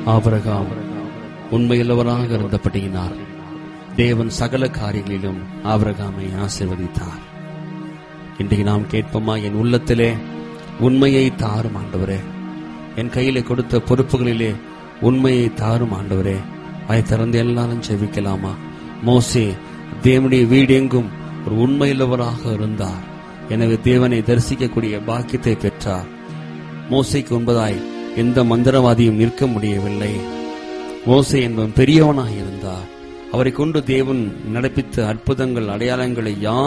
Abraham உண்மையுள்ளவராக இருந்தபடியினால் தேவன் சகல காரியங்களிலும் ஆபிரகாமை ஆசீர்வதித்தார் இன்றைக்கு நாம் கேட்போமா என் உள்ளத்திலே உண்மையை தாரும் ஆண்டவரே என் கையிலே கொடுத்த பொறுப்புகளிலே உண்மையை தாரும் ஆண்டவரே வாய் திறந்து எல்லாரும் செவிக்கலாமா மோசே தேவனுடைய வீடு எங்கும் ஒரு உண்மையுள்ளவராக இருந்தார் எனவே தேவனை தரிசிக்கக்கூடிய பாக்கியத்தை பெற்றார் மோசைக்கு உண்பதாய் எந்த மந்திரவாதியும் நிற்க முடியவில்லை மோசே என்பவன் பெரியவனாய் இருந்தார் அவரை கொண்டு தேவன் நடப்பித்த அற்புதங்கள் அடையாளங்களை யார்